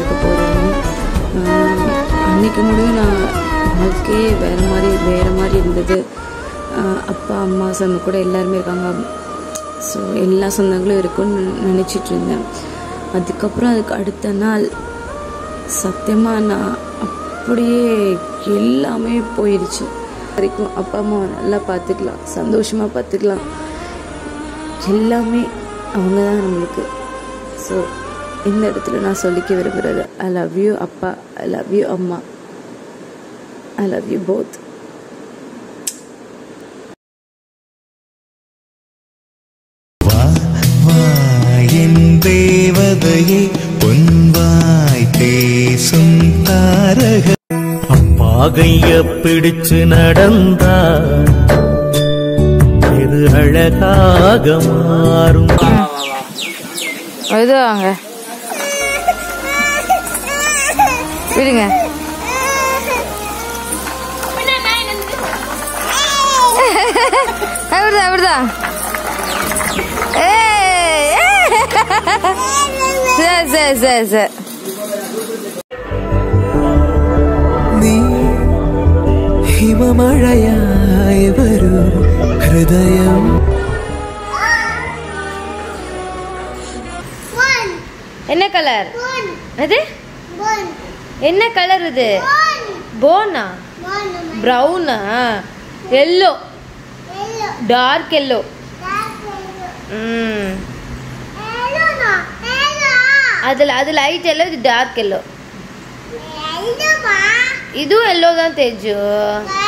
இருக்க போகிறோம் அன்றைக்கி முடியும் நான் வாழ்க்கையே வேறு மாதிரி வேறு மாதிரி இருந்தது ஆஹ் அப்பா அம்மா சொந்த கூட எல்லாருமே இருக்காங்க ஸோ எல்லா சொந்தங்களும் இருக்குன்னு நினச்சிட்டு இருந்தேன் அதுக்கப்புறம் அதுக்கு அடுத்த நாள் சத்தியமாக நான் அப்படியே எல்லாமே போயிடுச்சு வரைக்கும் அப்பா அம்மாவை நல்லா பார்த்துக்கலாம் சந்தோஷமாக பார்த்துக்கலாம் எல்லாமே அவங்க தான் நம்மளுக்கு ஸோ இந்த இடத்துல நான் சொல்லிக்க விரும்புகிறது ஐ லவ் யூ அப்பா ஐ லவ் யூ அம்மா ஐ லவ் யூ போத் வா வா என் தேவதையை பொன்வாய் பேசும் தாரக அப்பா கைய பிடிச்சு நடந்தா இது அழகாக மாறும் இது வாங்க விடுங்க அப்படிதான் அப்படிதான் ஏய், ஏய். சரி சரி சரி சரி നീ ഹിമമഴയായി വരൂ ഹൃദയം என்ன கலர் அது என்ன கலர் இது போனா ப்ரௌனா எல்லோ டார்க் எல்லோ ம் அதில் அது லைட் எல்லோ இது டார்க் எல்லோ இதுவும் எல்லோ தான் தேஜு